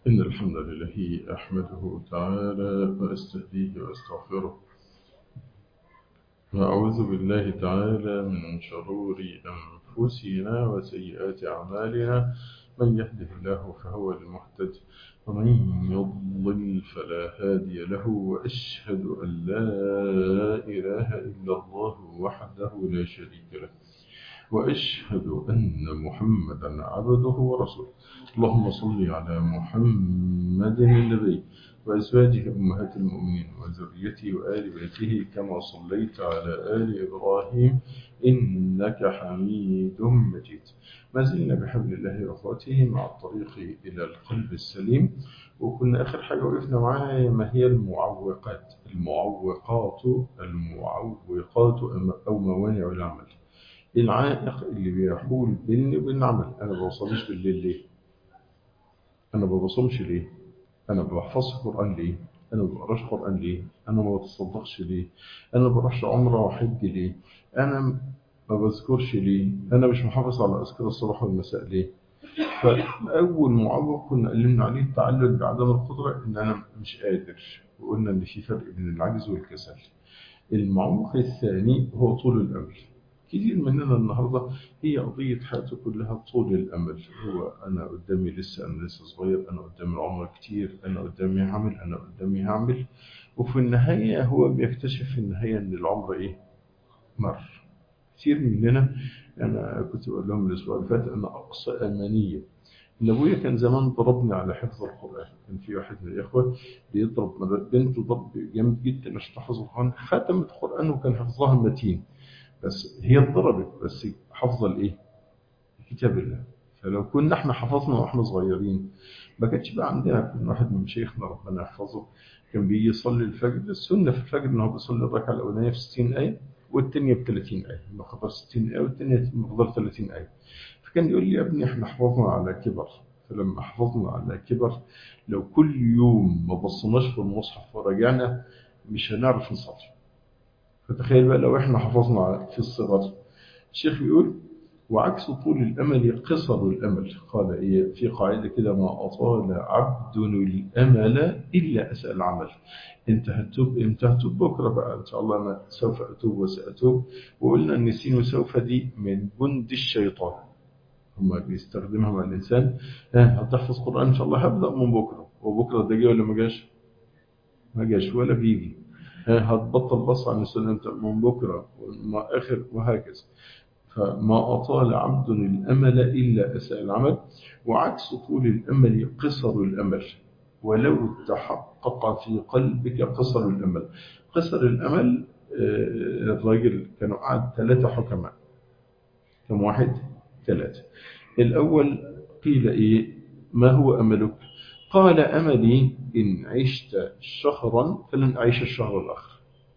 إن الحمد لله أحمده تعالى وأستهديه وأستغفره وأعوذ بالله تعالى من شرور أنفسنا وسيئات أعمالنا من يهده الله فهو المهتد ومن يضلل فلا هادي له وأشهد أن لا إله إلا الله وحده لا شريك له وأشهد أن محمدا عبده ورسوله اللهم صل على محمد النبي وأزواجه أمهات المؤمنين وذريته وآل بيته كما صليت على آل إبراهيم إنك حميد مجيد ما زلنا بحبل الله وأخواته مع الطريق إلى القلب السليم وكنا آخر حاجة وقفنا معاها ما هي المعوقات المعوقات المعوقات أو موانع العمل العائق اللي بيحول بيني وبين العمل أنا ما بوصلش بالليل ليه أنا ما بصومش ليه أنا ما بحفظش قرآن ليه أنا ما بقراش قرآن ليه أنا ما بتصدقش ليه أنا ما بروحش عمرة وحج ليه أنا ما بذكرش ليه أنا مش محافظ على أذكار الصباح والمساء ليه فأول معوق كنا قلنا عليه التعلق بعدم القدرة إن أنا مش قادر وقلنا إن في فرق بين العجز والكسل المعوق الثاني هو طول الأمل كتير مننا النهاردة هي قضية حياته كلها طول الأمل هو أنا قدامي لسه أنا لسه صغير أنا قدامي العمر كتير أنا قدامي هعمل أنا قدامي هعمل وفي النهاية هو بيكتشف في النهاية أن العمر إيه مر كتير مننا أنا كنت بقول لهم الأسبوع اللي فات أنا أقصى أمانية إن أبويا كان زمان ضربني على حفظ القرآن كان في واحد من الإخوة بيضرب بنته ضرب جامد جدا عشان تحفظ القرآن ختمت القرآن وكان حفظها متين بس هي اتضربت بس حفظ الايه كتاب الله فلو كنا احنا حفظنا واحنا صغيرين ما كانش بقى عندنا كان واحد من مشايخنا ربنا يحفظه كان بيجي يصلي الفجر السنه في الفجر ان هو بيصلي الركعه الاولانيه في 60 ايه والثانيه ب 30 ايه مقدار 60 ايه والثانيه مقدار 30 ايه فكان يقول لي يا ابني احنا حفظنا على كبر فلما حفظنا على كبر لو كل يوم ما بصيناش في المصحف ورجعنا مش هنعرف نصلي فتخيل بقى لو احنا حفظنا في الصغر الشيخ بيقول وعكس طول الأمل قصر الأمل قال إيه في قاعدة كده ما أطال عبد الأمل إلا أسأل العمل انت هتوب امتى هتوب بكرة بقى إن شاء الله أنا سوف أتوب وسأتوب وقلنا أن سين وسوف دي من جند الشيطان هم بيستخدمها مع الإنسان ها هتحفظ قرآن إن شاء الله هبدأ من بكرة وبكرة ده جه ولا ما جاش ما جاش ولا بيجي هتبطل بص عن السنة من بكرة وما آخر وهكذا فما أطال عبد الأمل إلا أساء العمل وعكس طول الأمل قصر الأمل ولو تحقق في قلبك قصر الأمل قصر الأمل الراجل كانوا قعد ثلاثة حكماء كم واحد ثلاثة الأول قيل إيه ما هو أملك قال أملي إن عشت شهرا فلن أعيش الشهر الآخر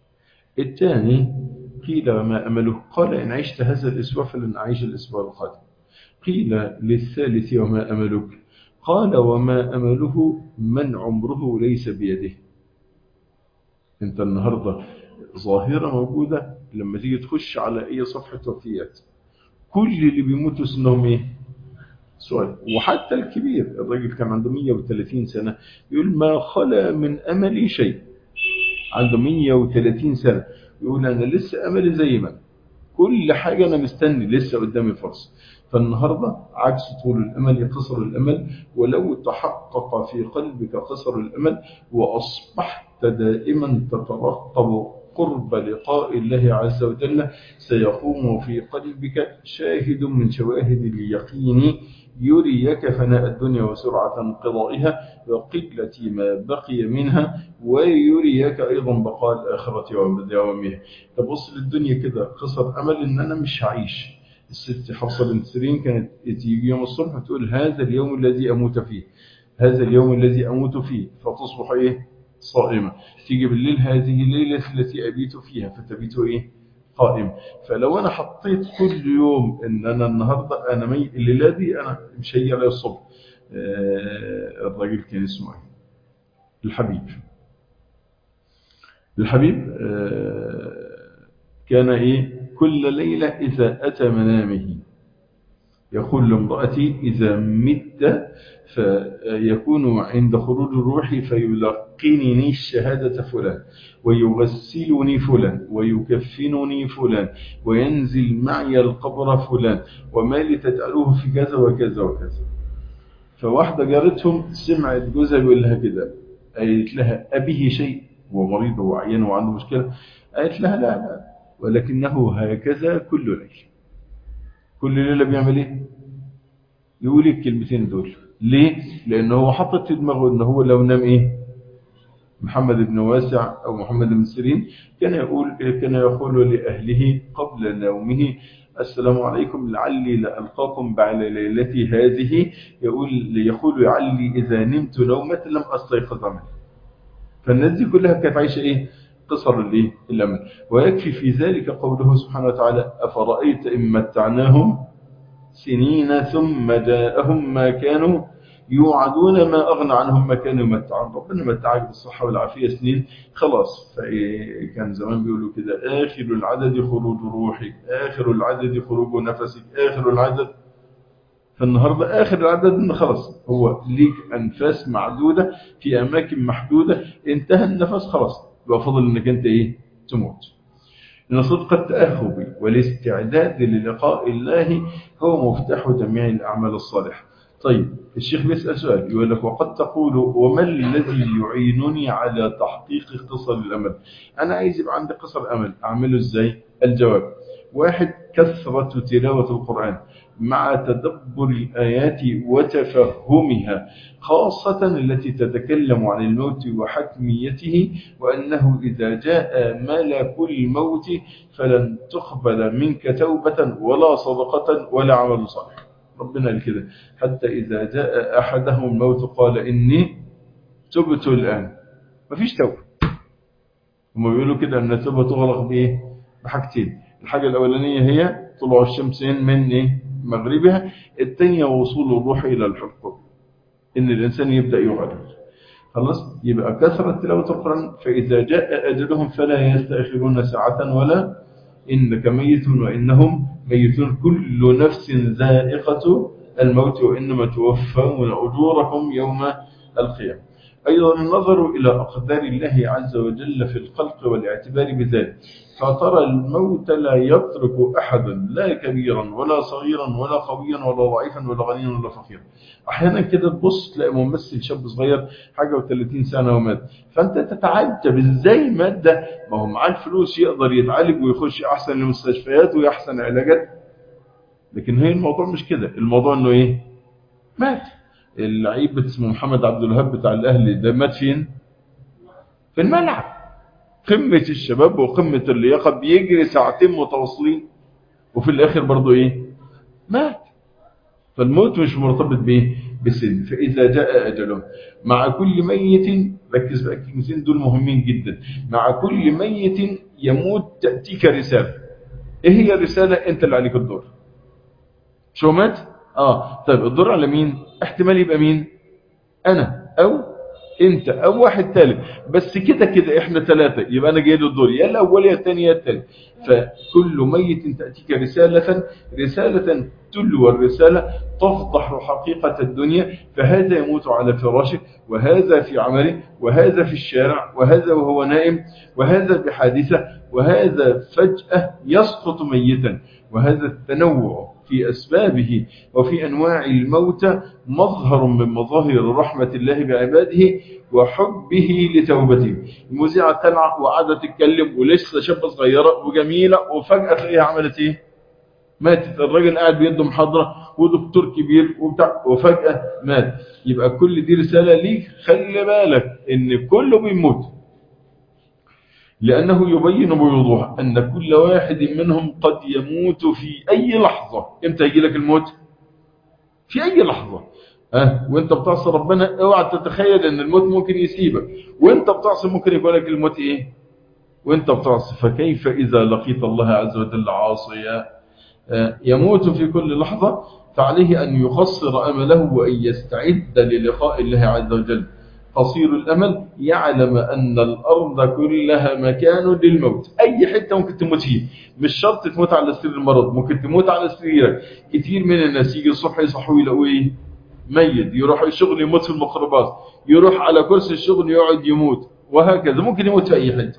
الثاني قيل ما أمله قال إن عشت هذا الأسبوع فلن أعيش الأسبوع القادم قيل للثالث وما أملك قال وما أمله من عمره ليس بيده انت النهاردة ظاهرة موجودة لما تيجي تخش على أي صفحة وفيات كل اللي بيموتوا سنهم ايه سؤال وحتى الكبير الراجل كان عنده 130 سنة يقول ما خلا من أملي شيء عنده 130 سنة يقول أنا لسه أملي زي ما كل حاجة أنا مستني لسه قدامي فرصة فالنهاردة عكس طول الأمل قصر الأمل ولو تحقق في قلبك قصر الأمل وأصبحت دائما تترقب قرب لقاء الله عز وجل سيقوم في قلبك شاهد من شواهد اليقين يريك فناء الدنيا وسرعة انقضائها وقلة ما بقي منها ويريك أيضا بقاء الآخرة ودوامها تبص للدنيا كده قصر أمل إن أنا مش هعيش الست حفصة بنت سيرين كانت تيجي يوم الصبح تقول هذا اليوم الذي أموت فيه هذا اليوم الذي أموت فيه فتصبح إيه صائمة تيجي بالليل هذه الليلة التي أبيت فيها فتبيت إيه قائم فلو أنا حطيت كل يوم إن أنا النهاردة أنا مي الليلة دي أنا مش هي على الصبح آه الراجل كان اسمه إيه الحبيب الحبيب آه كان إيه كل ليلة إذا أتى منامه يقول لامرأتي إذا مت فيكون عند خروج الروح فيلقنني الشهادة فلان ويغسلني فلان ويكفنني فلان وينزل معي القبر فلان وما لتجعله في كذا وكذا وكذا فواحدة جارتهم سمعت جوزها بيقول لها كده قالت لها أبيه شيء هو مريض وعيان وعنده مشكلة قالت لها لا لا ولكنه هكذا كل ليلة كل ليلة بيعمل ايه يقول الكلمتين دول ليه لانه هو حطت في دماغه ان هو لو نام ايه محمد بن واسع او محمد بن سيرين كان يقول كان يقول لاهله قبل نومه السلام عليكم لعلي لألقاكم بعد ليلتي هذه يقول يقول لعلي إذا نمت نومة لم أستيقظ منه فالناس دي كلها كانت عايشة إيه قصر الايه الامل ويكفي في ذلك قوله سبحانه وتعالى افرايت ان متعناهم سنين ثم جاءهم ما كانوا يوعدون ما اغنى عنهم ما كانوا يمتعون ربنا متعك بالصحه والعافيه سنين خلاص كان زمان بيقولوا كده اخر العدد خروج روحك اخر العدد خروج نفسك اخر العدد فالنهاردة آخر العدد إن خلاص هو ليك أنفاس معدودة في أماكن محدودة انتهى النفس خلاص يبقى فضل انك انت ايه تموت ان صدق التأهب والاستعداد للقاء الله هو مفتاح جميع الأعمال الصالحة طيب الشيخ بيسأل سؤال يقول لك وقد تقول وما الذي يعينني على تحقيق قصر الأمل أنا عايز يبقى عندي قصر أمل أعمله إزاي الجواب واحد كثرة تلاوة القرآن مع تدبر الآيات وتفهمها خاصة التي تتكلم عن الموت وحتميته وأنه إذا جاء ملك الموت فلن تقبل منك توبة ولا صدقة ولا عمل صالح ربنا الكذا حتى إذا جاء أحدهم الموت قال إني تبت الآن مفيش توبة هم بيقولوا كده أن التوبة تغلق بإيه بحاجتين الحاجة الأولانية هي طلوع الشمس من إيه مغربها الثانية وصول الروح إلى الحلقوم إن الإنسان يبدأ يغادر خلاص يبقى كثرة تلاوة القرآن فإذا جاء أجلهم فلا يستأخرون ساعة ولا إنك ميت وإنهم ميتون كل نفس ذائقة الموت وإنما توفون أجوركم يوم القيامة أيضا النظر إلى أقدار الله عز وجل في الخلق والاعتبار بذلك فترى الموت لا يترك أحدا لا كبيرا ولا صغيرا ولا قويا ولا ضعيفا ولا غنيا ولا فقيرا أحيانا كده تبص تلاقي ممثل شاب صغير حاجة و30 سنة ومات فأنت تتعجب إزاي مات ده ما هو معاه الفلوس يقدر يتعالج ويخش أحسن المستشفيات ويحسن علاجات لكن هي الموضوع مش كده الموضوع إنه إيه مات اللعيب اسمه محمد عبد الوهاب بتاع الاهلي ده مات فين في الملعب قمة الشباب وقمة اللياقة بيجري ساعتين متواصلين وفي الاخر برضه ايه مات فالموت مش مرتبط بايه بالسن فاذا جاء اجلهم مع كل ميت ركز بقى الكلمتين دول مهمين جدا مع كل ميت يموت تاتيك رساله ايه هي الرساله انت اللي عليك الدور شو مات اه طيب الدور على مين احتمال يبقى مين انا او انت او واحد ثالث بس كده كده احنا ثلاثة يبقى انا جاي له الدور يا الاول يا الثاني يا الثالث فكل ميت تأتيك رسالة رسالة تلو الرسالة تفضح حقيقة الدنيا فهذا يموت على فراشه وهذا في عمله وهذا في الشارع وهذا وهو نائم وهذا بحادثة وهذا فجأة يسقط ميتا وهذا التنوع في أسبابه وفي أنواع الموت مظهر من مظاهر رحمة الله بعباده وحبه لتوبته المذيعة تلعب وقعدت تتكلم ولسه شابة صغيرة وجميلة وفجأة تلاقيها عملت ايه ماتت الراجل قاعد بيده محاضرة ودكتور كبير وبتاع وفجأة مات يبقى كل دي رسالة ليك خلي بالك ان كله بيموت لأنه يبين بوضوح أن كل واحد منهم قد يموت في أي لحظة إمتى يجي لك الموت في أي لحظة أه؟ وانت بتعصي ربنا اوعى تتخيل ان الموت ممكن يسيبك وانت بتعصي ممكن يقول لك الموت ايه وانت بتعصي فكيف اذا لقيت الله عز وجل عاصيا أه؟ يموت في كل لحظة فعليه ان يخصر امله وان يستعد للقاء الله عز وجل قصير الأمل يعلم أن الأرض كلها مكان للموت أي حتة ممكن تموت فيه مش شرط تموت على سرير المرض ممكن تموت على سريرك كتير من الناس يجي الصبح يصحوا يلاقوا إيه ميت يروح الشغل يموت في الميكروباص يروح على كرسي الشغل يقعد يموت وهكذا ممكن يموت في أي حتة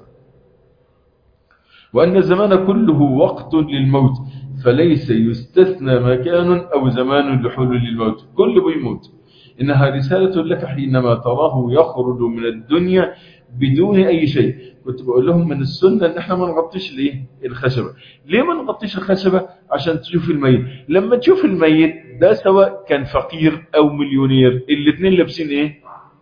وأن الزمان كله وقت للموت فليس يستثنى مكان أو زمان لحلول الموت كل بيموت إنها رسالة لك حينما تراه يخرج من الدنيا بدون أي شيء كنت بقول لهم من السنة إن احنا ما نغطيش ليه الخشبة ليه ما نغطيش الخشبة عشان تشوف الميت لما تشوف الميت ده سواء كان فقير أو مليونير الاثنين لابسين إيه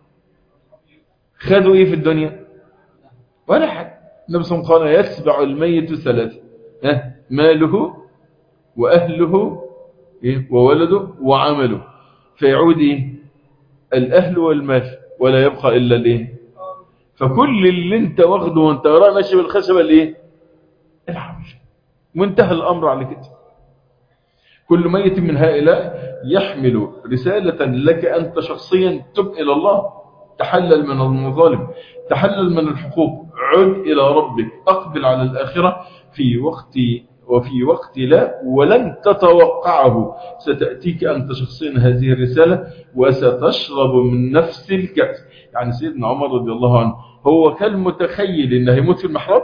خدوا إيه في الدنيا ولا حاجة نفسهم قال يتبع الميت ثلاثة ها ماله وأهله إيه؟ وولده وعمله فيعود إيه الأهل والمال ولا يبقى إلا الإيه فكل اللي انت واخده وانت وراه ماشي بالخشبة الإيه العمل وانتهى الأمر على كده كل ميت من هؤلاء يحمل رسالة لك أنت شخصيا تب إلى الله تحلل من المظالم تحلل من الحقوق عد إلى ربك أقبل على الآخرة في وقت وفي وقت لا ولن تتوقعه ستأتيك أنت شخصيا هذه الرسالة وستشرب من نفس الكأس يعني سيدنا عمر رضي الله عنه هو كان متخيل إنه يموت في المحراب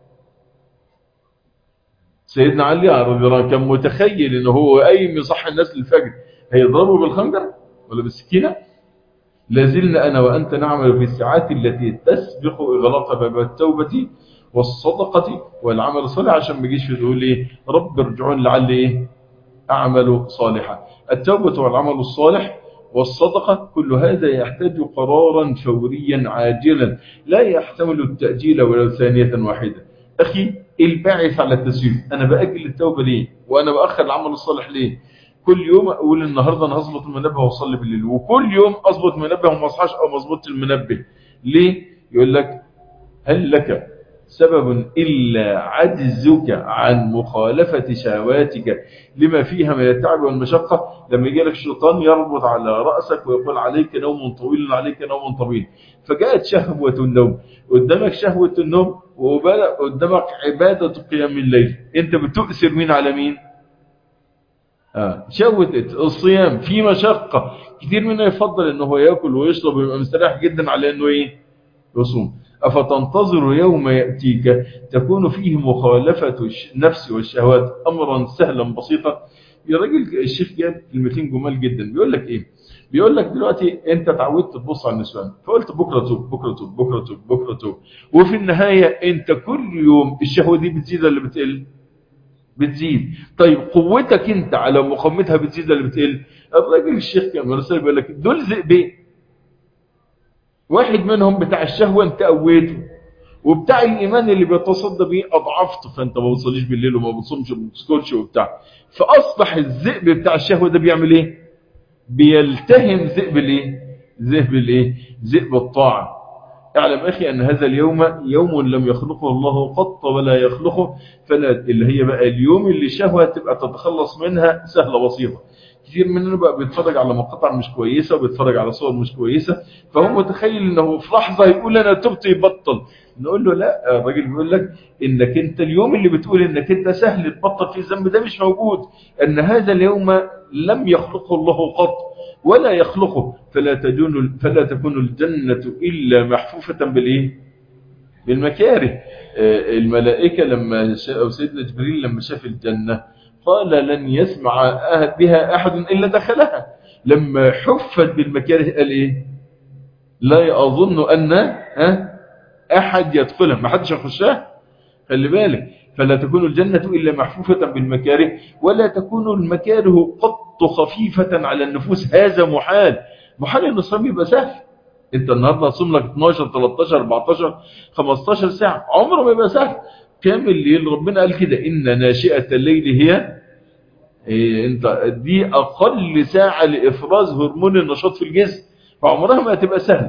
سيدنا علي رضي الله عنه كان متخيل إنه هو قايم يصحي الناس للفجر هيضربه بالخنجر ولا بالسكينة لازلنا أنا وأنت نعمل في الساعات التي تسبق إغلاق باب التوبة والصدقة والعمل الصالح عشان ما يجيش يقول ايه رب ارجعون لعل ايه اعمل صالحا التوبة والعمل الصالح والصدقة كل هذا يحتاج قرارا فوريا عاجلا لا يحتمل التأجيل ولو ثانية واحدة أخي الباعث على التسويف أنا بأجل التوبة ليه وأنا بأخر العمل الصالح ليه كل يوم أقول النهاردة أنا هظبط المنبه وأصلي بالليل وكل يوم أظبط المنبه وما أصحاش أو مظبط المنبه ليه يقول لك هل لك سبب إلا عجزك عن مخالفة شهواتك لما فيها من التعب والمشقة لما يجي لك الشيطان يربط على رأسك ويقول عليك نوم طويل عليك نوم طويل فجاءت شهوة النوم قدامك شهوة النوم وقدامك عبادة قيام الليل انت بتؤثر مين على مين آه. شهوة الصيام في مشقة كتير منا يفضل انه يأكل ويشرب ويبقى مستريح جدا على انه ايه يصوم أفتنتظر يوم يأتيك تكون فيه مخالفة النفس والشهوات أمرا سهلا بسيطا يا راجل الشيخ جاب كلمتين جمال جدا بيقول لك إيه بيقول لك دلوقتي أنت تعودت تبص على النسوان فقلت بكرة توب بكرة توب بكرة توب بكرة توب وفي النهاية أنت كل يوم الشهوة دي بتزيد ولا بتقل بتزيد طيب قوتك أنت على مقاومتها بتزيد ولا بتقل الراجل الشيخ كان رسالة بيقول لك دول ذئبين واحد منهم بتاع الشهوة انت قويته وبتاع الإيمان اللي بيتصدى بيه أضعفته فأنت ما بتصليش بالليل وما بتصومش وما بتسكرش وبتاع فأصبح الذئب بتاع الشهوة ده بيعمل إيه بيلتهم ذئب الإيه ذئب الإيه ذئب الطاعة اعلم أخي أن هذا اليوم يوم لم يخلقه الله قط ولا يخلقه فلا اللي هي بقى اليوم اللي الشهوة تبقى تتخلص منها سهلة بسيطة كتير مننا بقى بيتفرج على مقاطع مش كويسة وبيتفرج على صور مش كويسة فهو متخيل انه في لحظة يقول انا تبت يبطل نقول له لا الراجل بيقول لك انك انت اليوم اللي بتقول انك انت سهل تبطل فيه الذنب ده مش موجود ان هذا اليوم لم يخلقه الله قط ولا يخلقه فلا تدون فلا تكون الجنة الا محفوفة بالايه بالمكاره الملائكة لما أو سيدنا جبريل لما شاف الجنة قال لن يسمع بها أحد إلا دخلها لما حفت بالمكاره قال إيه لا أظن أن ها أحد يدخلها ما حدش يخشها خلي بالك فلا تكون الجنة إلا محفوفة بالمكاره ولا تكون المكاره قط خفيفة على النفوس هذا محال محال أن الصيام يبقى سهل انت النهاردة صوم لك 12 13 14 15 ساعة عمره ما يبقى سهل كامل الليل ربنا قال كده إن ناشئة الليل هي إيه انت دي أقل ساعة لإفراز هرمون النشاط في الجسم فعمرها ما هتبقى سهل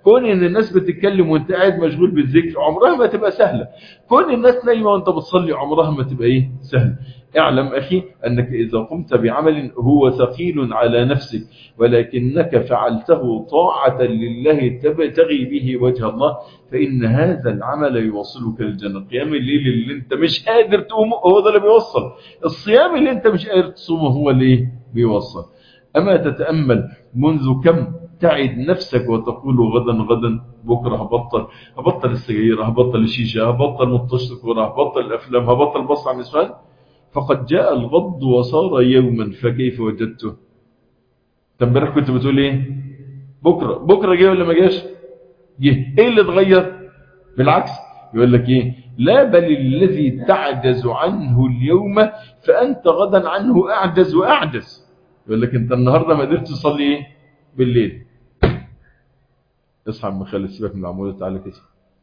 كون ان الناس بتتكلم وانت قاعد مشغول بالذكر عمرها ما تبقى سهلة كون الناس نايمة وانت بتصلي عمرها ما تبقى ايه سهلة اعلم اخي انك اذا قمت بعمل هو ثقيل على نفسك ولكنك فعلته طاعة لله تبتغي به وجه الله فان هذا العمل يوصلك الجنة قيام الليل اللي انت مش قادر تقومه هو ده اللي بيوصل الصيام اللي انت مش قادر تصومه هو اللي ايه بيوصل اما تتأمل منذ كم تعد نفسك وتقول غدا غدا بكرة هبطل هبطل السجاير هبطل الشيشة هبطل مطش كورة هبطل الأفلام هبطل بص على النسوان فقد جاء الغض وصار يوما فكيف وجدته امبارح كنت بتقول ايه بكرة بكرة جه ولا ما جاش جه ايه اللي اتغير بالعكس يقول لك ايه لا بل الذي تعجز عنه اليوم فأنت غدا عنه أعجز وأعجز يقول لك انت النهاردة ما قدرت تصلي ايه بالليل اصحى من خالد سيبك من العمود تعالى كده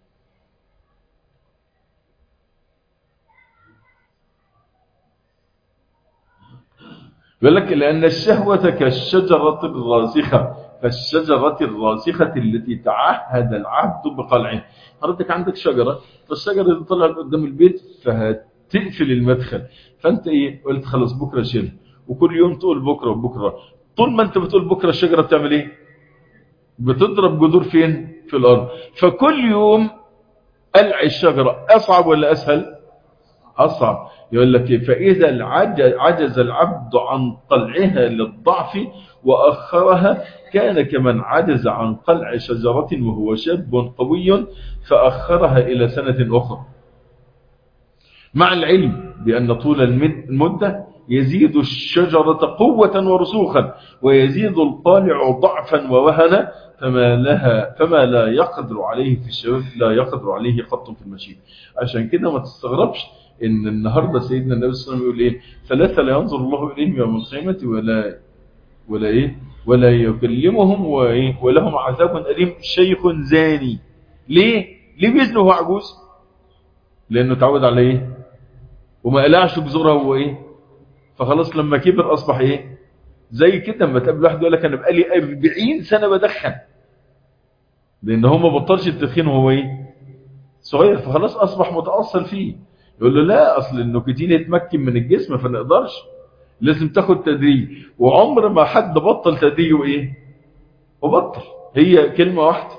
يقول لك لأن الشهوة كالشجرة الراسخة فالشجرة الراسخة التي تعهد العبد بقلعها حضرتك عندك شجرة فالشجرة دي طلعت قدام البيت فهتقفل المدخل فانت ايه قلت خلاص بكرة شيلها وكل يوم تقول بكرة وبكرة طول ما انت بتقول بكرة الشجرة بتعمل ايه بتضرب جذور فين في الارض فكل يوم قلع الشجرة اصعب ولا اسهل اصعب يقول لك إيه؟ فاذا عجز العبد عن قلعها للضعف واخرها كان كمن عجز عن قلع شجرة وهو شاب قوي فاخرها الى سنة اخرى مع العلم بان طول المدة يزيد الشجرة قوة ورسوخا ويزيد القالع ضعفا ووهنا فما لها فما لا يقدر عليه في الشباب لا يقدر عليه خط في المشي عشان كده ما تستغربش ان النهارده سيدنا النبي صلى الله عليه وسلم يقول ايه ثلاثه لا ينظر الله اليهم يوم القيامه ولا ولا ايه ولا يكلمهم وايه ولهم عذاب اليم شيخ زاني ليه ليه بيزنه وهو عجوز لانه تعود على ايه وما قلعش جذوره هو ايه فخلاص لما كبر اصبح ايه زي كده لما تقابل واحد يقول لك انا بقالي 40 سنه بدخن لان هو ما بطلش التدخين وهو ايه صغير فخلاص اصبح متاصل فيه يقول له لا اصل النيكوتين يتمكن من الجسم فنقدرش لازم تاخد تدريج وعمر ما حد بطل تدريج وايه وبطل هي كلمه واحده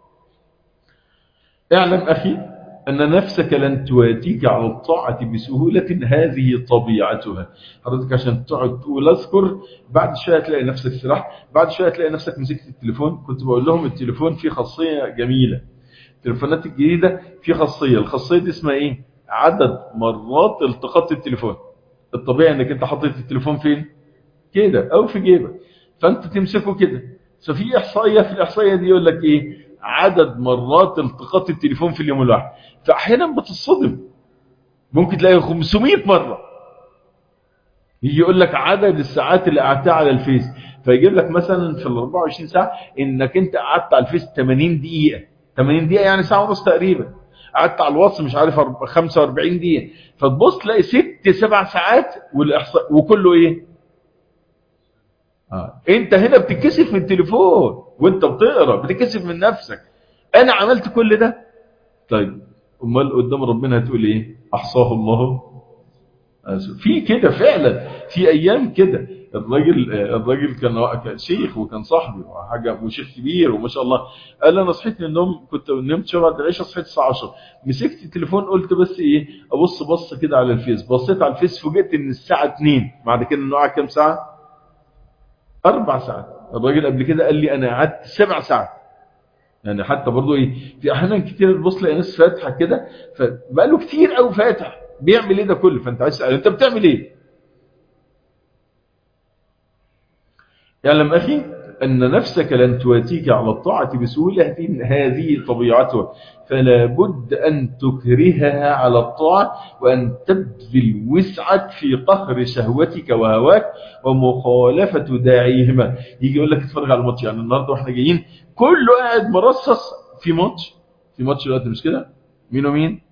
اعلم اخي أن نفسك لن تواتيك على الطاعة بسهولة هذه طبيعتها حضرتك عشان تقعد تقول أذكر بعد شوية تلاقي نفسك سرح بعد شوية تلاقي نفسك مسكت التليفون كنت بقول لهم التليفون فيه خاصية جميلة التليفونات الجديدة فيه خاصية الخاصية دي اسمها ايه عدد مرات التقطت التليفون الطبيعي انك انت حطيت التليفون فين كده او في جيبك فانت تمسكه كده ففي احصائية في الاحصائية دي يقول لك ايه عدد مرات التقاط التليفون في اليوم الواحد فاحيانا بتصطدم ممكن تلاقي 500 مرة يجي يقول لك عدد الساعات اللي قعدتها على الفيس فيجيب لك مثلا في ال 24 ساعة انك انت قعدت على الفيس 80 دقيقة 80 دقيقة يعني ساعة ونص تقريبا قعدت على الواتس مش عارف 45 دقيقة فتبص تلاقي ست سبع ساعات والإحصاء وكله ايه آه. انت هنا بتتكسف من التليفون وانت بتقرا بتتكسف من نفسك انا عملت كل ده طيب امال قدام ربنا هتقول ايه احصاه الله في كده فعلا في ايام كده الراجل الراجل كان كان شيخ وكان صاحبي وحاجه وشيخ كبير وما شاء الله قال انا صحيت من النوم كنت نمت شويه بعد العشاء صحيت الساعه 10 مسكت التليفون قلت بس ايه ابص بصه كده على الفيس بصيت على الفيس فوجئت ان الساعه 2 بعد كده انه قعد كام ساعه اربع ساعات الراجل قبل كده قال لي انا قعدت سبع ساعات يعني حتى برضو ايه في احيانا كتير تبص تلاقي ناس فاتحه كده فبقى له كتير قوي فاتح بيعمل ايه ده كله فانت عايز تسال انت بتعمل ايه يعلم اخي ان نفسك لن تواتيك على الطاعه بسهوله هذه طبيعتها فلا بد ان تكرهها على الطاعه وان تبذل وسعك في قهر شهوتك وهواك ومخالفه داعيهما يجي يقول لك اتفرج على الماتش يعني النهارده واحنا جايين كله قاعد مرصص في ماتش في ماتش دلوقتي مش كده مين ومين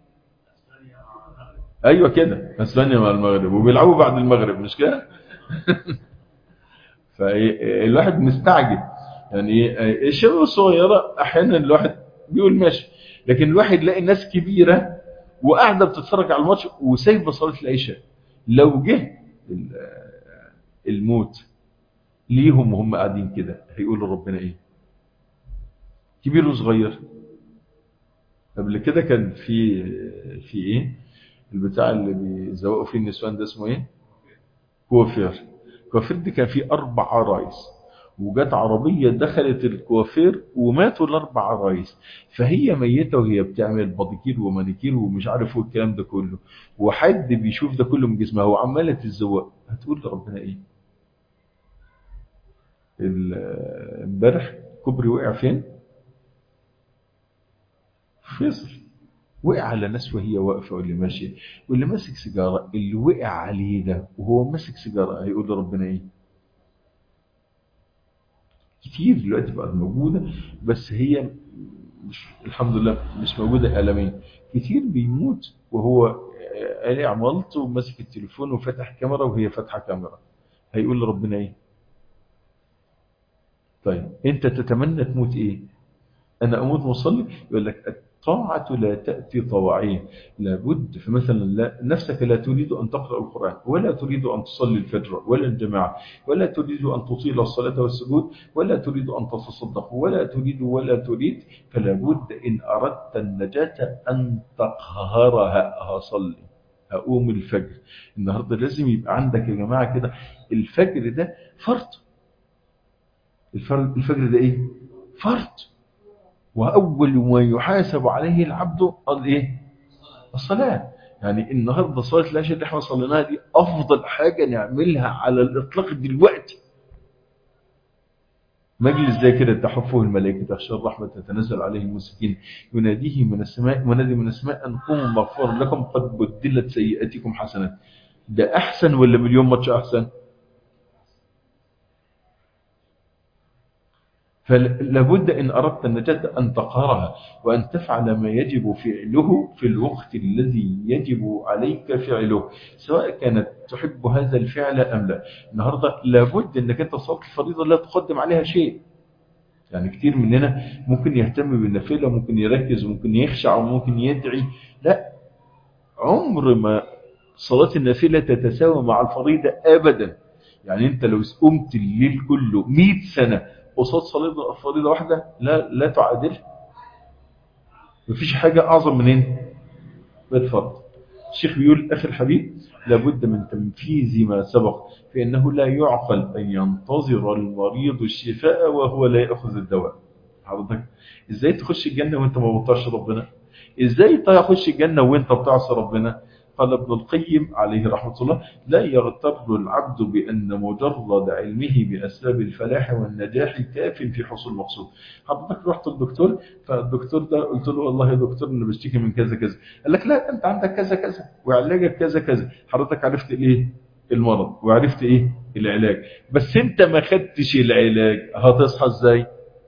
ايوه كده اسبانيا مع المغرب وبيلعبوا بعد المغرب مش كده فالواحد مستعجل يعني الشباب الصغيرة أحيانا الواحد بيقول ماشي لكن الواحد يلاقي ناس كبيرة وقاعدة بتتفرج على الماتش وسايبة صلاة العشاء لو جه الموت ليهم وهم قاعدين كده هيقولوا ربنا ايه كبير وصغير قبل كده كان في في ايه البتاع اللي بيزوقوا فيه النسوان ده اسمه ايه كوافير كوافير دي كان فيه اربع عرايس وجت عربية دخلت الكوافير وماتوا الاربع عرايس فهي ميتة وهي بتعمل باديكير ومانيكير ومش عارف ايه الكلام ده كله وحد بيشوف ده كله من جسمها وعمالة تتزوق هتقول لربنا ايه امبارح كوبري وقع فين فيصل وقع على ناس وهي واقفه واللي ماشيه واللي ماسك سيجاره اللي وقع عليه ده وهو ماسك سيجاره هيقول لربنا ايه كتير دلوقتي بقت موجوده بس هي مش الحمد لله مش موجوده المين كتير بيموت وهو قالع مالته وماسك التليفون وفتح كاميرا وهي فاتحه كاميرا هيقول لربنا ايه طيب انت تتمنى تموت ايه انا اموت مصلي يقول لك الطاعة لا تأتي طواعية لابد فمثلا لا نفسك لا تريد أن تقرأ القرآن ولا تريد أن تصلي الفجر ولا الجماعة ولا تريد أن تطيل الصلاة والسجود ولا تريد أن تتصدق ولا تريد ولا تريد فلا بد إن أردت النجاة أن تقهرها هصلي هقوم الفجر النهاردة لازم يبقى عندك يا جماعة كده الفجر ده فرض الفجر ده ايه فرض واول ما يحاسب عليه العبد قال ايه الصلاه يعني النهارده صلاه العشاء اللي احنا صليناها دي افضل حاجه نعملها على الاطلاق دلوقتي مجلس زي كده تحفه الملائكه تخشى الرحمه تتنزل عليه المسكين يناديه من السماء منادي من السماء ان قوموا مغفور لكم قد بدلت سيئاتكم حسنات ده احسن ولا مليون ماتش احسن فلابد إن أردت النجاة أن تقهرها وأن تفعل ما يجب فعله في الوقت الذي يجب عليك فعله سواء كانت تحب هذا الفعل أم لا النهاردة لابد أنك أنت صلاة الفريضة لا تقدم عليها شيء يعني كتير مننا ممكن يهتم بالنافلة ممكن يركز وممكن يخشع وممكن يدعي لا عمر ما صلاة النافلة تتساوى مع الفريضة أبدا يعني أنت لو قمت الليل كله 100 سنة قصاد صلية فريضة واحدة لا لا تعادل مفيش حاجة أعظم منين بالفرض الشيخ بيقول أخي الحبيب لابد من تنفيذ ما سبق فإنه لا يعقل أن ينتظر المريض الشفاء وهو لا يأخذ الدواء حضرتك إزاي تخش الجنة وانت ما بطرش ربنا إزاي تخش الجنة وانت بتعصي ربنا قال ابن القيم عليه رحمة الله لا يغتر العبد بأن مجرد علمه بأسباب الفلاح والنجاح كاف في حصول المقصود حضرتك رحت الدكتور فالدكتور ده قلت له والله يا دكتور أنا بشتكي من كذا كذا قال لك لا أنت عندك كذا كذا وعلاجك كذا كذا حضرتك عرفت إيه المرض وعرفت إيه العلاج بس أنت ما خدتش العلاج هتصحى إزاي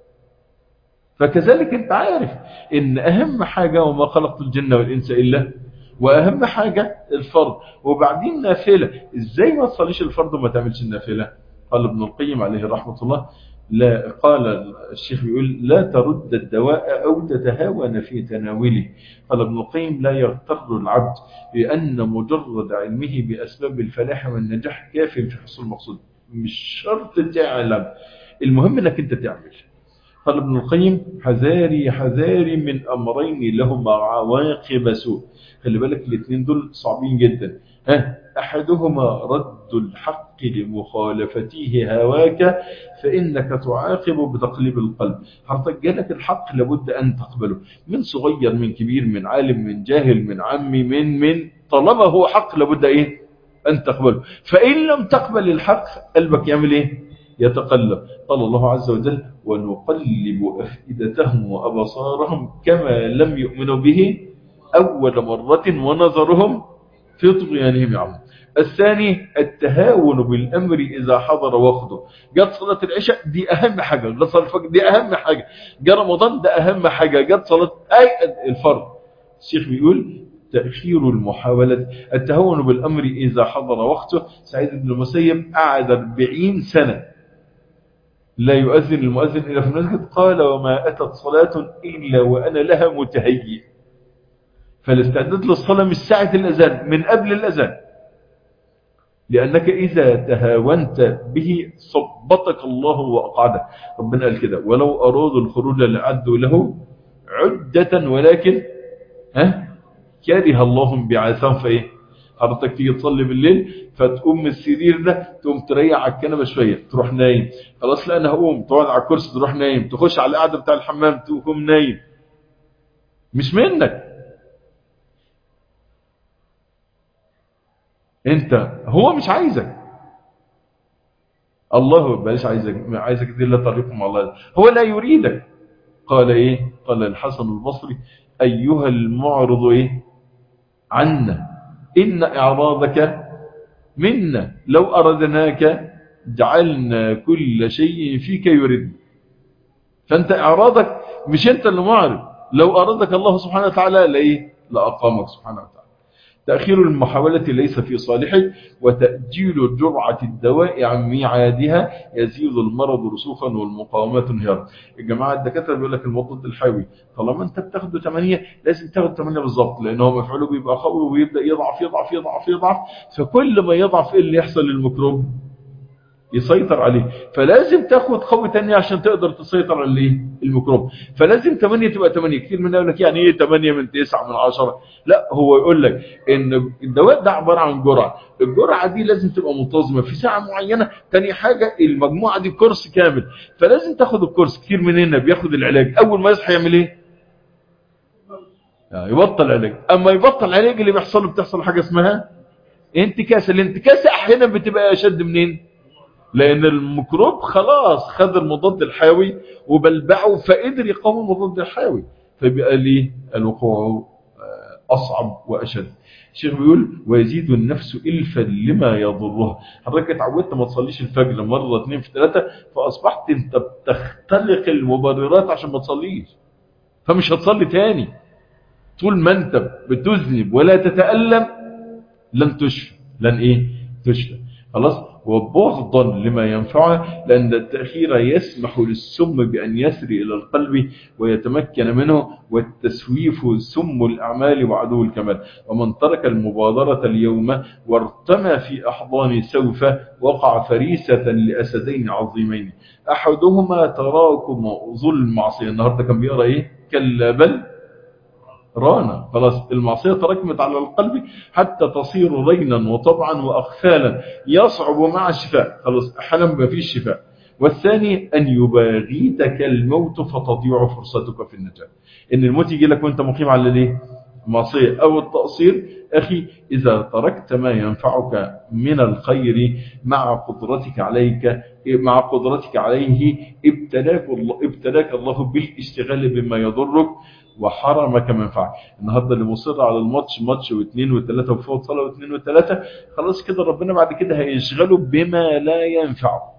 فكذلك أنت عارف إن أهم حاجة وما خلقت الجنة والإنس إلا واهم حاجة الفرض وبعدين نافلة ازاي ما تصليش الفرض وما تعملش النافلة قال ابن القيم عليه رحمة الله لا قال الشيخ يقول لا ترد الدواء أو تتهاون في تناوله قال ابن القيم لا يغتر العبد بأن مجرد علمه بأسباب الفلاح والنجاح كاف في حصول المقصود مش شرط تعلم المهم انك انت تعمل قال ابن القيم حذاري حذاري من أمرين لهما عواقب سوء خلي بالك الاثنين دول صعبين جدا ها أحدهما رد الحق لمخالفته هواك فإنك تعاقب بتقليب القلب حتى جالك الحق لابد أن تقبله من صغير من كبير من عالم من جاهل من عمي من من طالما هو حق لابد إيه أن تقبله فإن لم تقبل الحق قلبك يعمل إيه يتقلب قال الله عز وجل ونقلب أفئدتهم وأبصارهم كما لم يؤمنوا به أول مرة ونظرهم في طغيانهم يعمل الثاني التهاون بالأمر إذا حضر وقته جت صلاة العشاء دي أهم حاجة جت صلاة الفجر دي أهم حاجة جاء رمضان ده أهم حاجة جت صلاة أي الفرض الشيخ بيقول تأخير المحاولة التهاون بالأمر إذا حضر وقته سعيد بن المسيب قعد 40 سنة لا يؤذن المؤذن إلا في المسجد قال وما أتت صلاة إلا وأنا لها متهيئ فالاستعداد للصلاة مش ساعة الأذان من قبل الأذان لأنك إذا تهاونت به صبتك الله وأقعدك ربنا قال كده ولو أرادوا الخروج لعدوا له عدة ولكن ها كره الله بعثام فإيه حضرتك تيجي تصلي بالليل فتقوم من السرير ده تقوم تريح على الكنبه شويه تروح نايم خلاص لا انا هقوم تقعد على الكرسي تروح نايم تخش على القعده بتاع الحمام تقوم نايم مش منك انت هو مش عايزك الله بلاش عايزك عايزك دي لا طريق مع الله هو لا يريدك قال ايه قال الحسن البصري ايها المعرض ايه عنا ان اعراضك منا لو اردناك جعلنا كل شيء فيك يرد فانت اعراضك مش انت اللي معرض لو ارادك الله سبحانه وتعالى لايه لاقامك سبحانه وتعالى تأخير المحاولة ليس في صالحك وتأجيل جرعة الدواء عن ميعادها يزيد المرض رسوخا والمقاومات انهيارا الجماعة الدكاترة بيقول لك المضاد الحيوي طالما انت بتاخده 8 لازم تاخد 8 بالظبط لان هو مفعوله بيبقى قوي ويبدأ يضعف يضعف يضعف يضعف فكل ما يضعف ايه اللي يحصل للميكروب يسيطر عليه فلازم تاخد قوي تاني عشان تقدر تسيطر على الميكروب فلازم 8 تبقى 8 كتير من يقول لك يعني ايه 8 من 9 من 10 لا هو يقول لك ان الدواء ده عباره عن جرعه الجرعه دي لازم تبقى منتظمه في ساعه معينه تاني حاجه المجموعه دي كورس كامل فلازم تاخد الكورس كتير مننا بياخد العلاج اول ما يصحى يعمل ايه يبطل علاج اما يبطل علاج اللي بيحصل له بتحصل حاجه اسمها انتكاسه الانتكاسه احيانا بتبقى اشد منين لان الميكروب خلاص خد المضاد الحيوي وبلبعه فقدر يقاوم المضاد الحيوي فبقى ليه الوقوع اصعب واشد الشيخ بيقول ويزيد النفس الفا لما يضرها حضرتك اتعودت ما تصليش الفجر مره اثنين في ثلاثه فاصبحت انت بتختلق المبررات عشان ما تصليش فمش هتصلي تاني طول ما انت بتذنب ولا تتالم لن تشفى لن ايه تشفى خلاص وبغضا لما ينفعه لأن التأخير يسمح للسم بأن يسري إلى القلب ويتمكن منه والتسويف سم الأعمال وعدو الكمال ومن ترك المبادرة اليوم وارتمى في أحضان سوف وقع فريسة لأسدين عظيمين أحدهما تراكم ظلم معصية النهاردة كان بيقرأ إيه كلا بل رانا خلاص المعصية تراكمت على القلب حتى تصير رينا وطبعا وأغفالا يصعب مع الشفاء خلاص أحيانا ما فيش شفاء والثاني أن يباغيتك الموت فتضيع فرصتك في النجاة إن الموت يجي لك وانت مقيم على ليه معصية أو التقصير أخي إذا تركت ما ينفعك من الخير مع قدرتك عليك مع قدرتك عليه ابتلاك الله, ابتلاك الله بالاشتغال بما يضرك وحرمك منفعه النهارده اللي مصر على الماتش ماتش واثنين وثلاثه وفوق صلاه واثنين وثلاثه خلاص كده ربنا بعد كده هيشغله بما لا ينفعه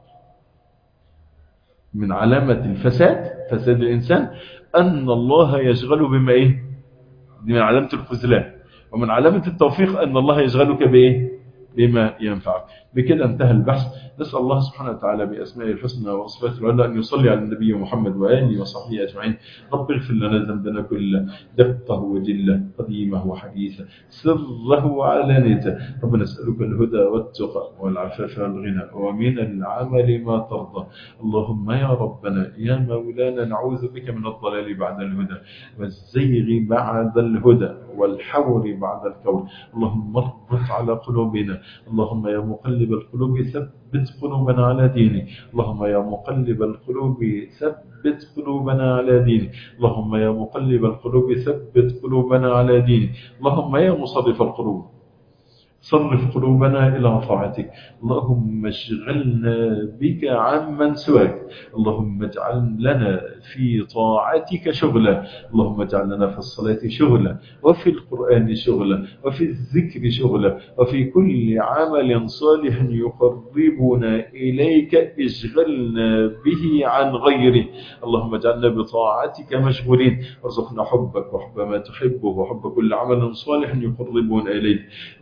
من علامه الفساد فساد الانسان ان الله يشغله بما ايه دي من علامه الخذلان ومن علامه التوفيق ان الله يشغلك بايه بما ينفعك بكده انتهى البحث نسأل الله سبحانه وتعالى بأسمائه الحسنى وصفاته العلى أن يصلي على النبي محمد وآله وصحبه أجمعين رب اغفر لنا ذنبنا كله دقه وجله قديمه وحديثه سره وعلانيته رب نسألك الهدى والتقى والعفاف والغنى ومن العمل ما ترضى اللهم يا ربنا يا مولانا نعوذ بك من الضلال بعد الهدى والزيغ بعد الهدى والحور بعد الكون اللهم اربط على قلوبنا اللهم يا مقلب القلوب ثبت قلوبنا على دينك اللهم يا مقلب القلوب ثبت قلوبنا على دينك اللهم يا مقلب القلوب ثبت قلوبنا على دينك اللهم يا مصرف القلوب صرف قلوبنا إلى طاعتك اللهم اشغلنا بك عمن سواك اللهم اجعل لنا في طاعتك شغلا اللهم اجعل لنا في الصلاة شغلا وفي القرآن شغلا وفي الذكر شغلا وفي كل عمل صالح يقربنا إليك اشغلنا به عن غيره اللهم اجعلنا بطاعتك مشغولين وارزقنا حبك وحب ما تحبه وحب كل عمل صالح يقربنا إليك رب نسأل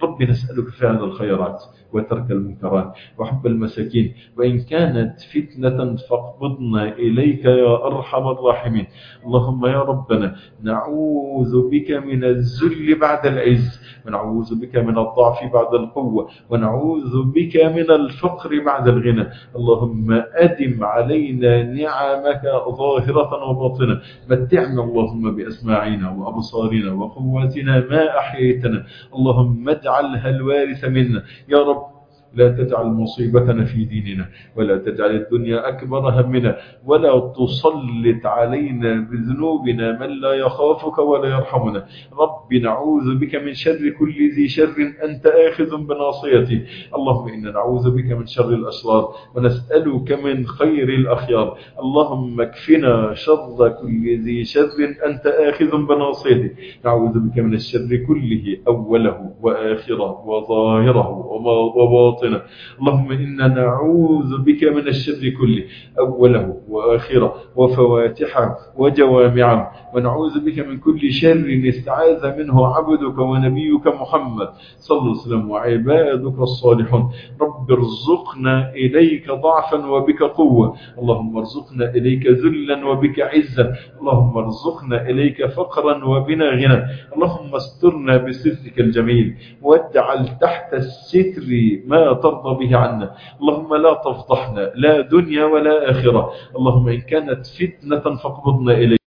نسألك فعل الخيرات وترك المنكرات وحب المساكين وإن كانت فتنة فاقبضنا إليك يا أرحم الراحمين اللهم يا ربنا نعوذ بك من الذل بعد العز ونعوذ بك من الضعف بعد القوة ونعوذ بك من الفقر بعد الغنى اللهم أدم علينا نعمك ظاهرة وباطنة متعنا اللهم بأسماعنا وأبصارنا وقواتنا ما أحييتنا اللهم اجعلها الوارث منا يا رب لا تجعل مصيبتنا في ديننا ولا تجعل الدنيا أكبر همنا ولا تسلط علينا بذنوبنا من لا يخافك ولا يرحمنا رب نعوذ بك من شر كل ذي شر أنت آخذ بناصيتي اللهم إنا نعوذ بك من شر الأشرار ونسألك من خير الأخيار اللهم اكفنا شر كل ذي شر أنت آخذ بناصيتي نعوذ بك من الشر كله أوله وآخره وظاهره وباطنه باطنة اللهم إنا نعوذ بك من الشر كله أوله وآخره وفواتحه وجوامعه ونعوذ بك من كل شر استعاذ منه عبدك ونبيك محمد صلى الله عليه وسلم وعبادك الصالحون رب ارزقنا إليك ضعفا وبك قوة اللهم ارزقنا إليك ذلا وبك عزا اللهم ارزقنا إليك فقرا وبنا غنى اللهم استرنا بسترك الجميل واجعل تحت الستر ما ترضى به عنا اللهم لا تفضحنا لا دنيا ولا آخرة اللهم إن كانت فتنة فاقبضنا إليك